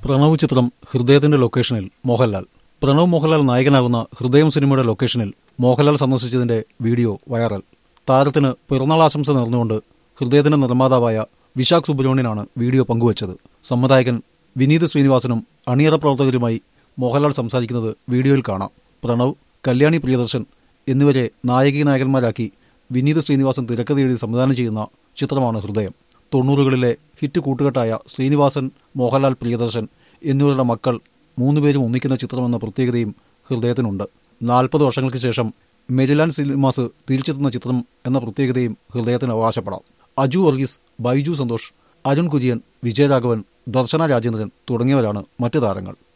പ്രണവ് ചിത്രം ഹൃദയത്തിന്റെ ലൊക്കേഷനിൽ മോഹൻലാൽ പ്രണവ് മോഹൻലാൽ നായകനാകുന്ന ഹൃദയം സിനിമയുടെ ലൊക്കേഷനിൽ മോഹൻലാൽ സന്ദർശിച്ചതിന്റെ വീഡിയോ വൈറൽ താരത്തിന് പിറന്നാൾ ആശംസ നേർന്നുകൊണ്ട് ഹൃദയത്തിന്റെ നിർമ്മാതാവായ വിശാഖ് സുബ്രഹ്മണ്യനാണ് വീഡിയോ പങ്കുവച്ചത് സംവിധായകൻ വിനീത് ശ്രീനിവാസനും അണിയറ പ്രവർത്തകരുമായി മോഹൻലാൽ സംസാരിക്കുന്നത് വീഡിയോയിൽ കാണാം പ്രണവ് കല്യാണി പ്രിയദർശൻ എന്നിവരെ നായകീ നായകന്മാരാക്കി വിനീത് ശ്രീനിവാസൻ തിരക്കഥ എഴുതി സംവിധാനം ചെയ്യുന്ന ചിത്രമാണ് ഹൃദയം തൊണ്ണൂറുകളിലെ ഹിറ്റ് കൂട്ടുകെട്ടായ ശ്രീനിവാസൻ മോഹൻലാൽ പ്രിയദർശൻ എന്നിവരുടെ മക്കൾ മൂന്നുപേരും ഒന്നിക്കുന്ന ചിത്രമെന്ന പ്രത്യേകതയും ഹൃദയത്തിനുണ്ട് നാൽപ്പത് വർഷങ്ങൾക്ക് ശേഷം മെരിലാൻഡ് സിനിമാസ് തിരിച്ചെത്തുന്ന ചിത്രം എന്ന പ്രത്യേകതയും ഹൃദയത്തിന് അവകാശപ്പെടാം അജു വർഗീസ് ബൈജു സന്തോഷ് അരുൺ കുര്യൻ വിജയരാഘവൻ ദർശന രാജേന്ദ്രൻ തുടങ്ങിയവരാണ് മറ്റു താരങ്ങൾ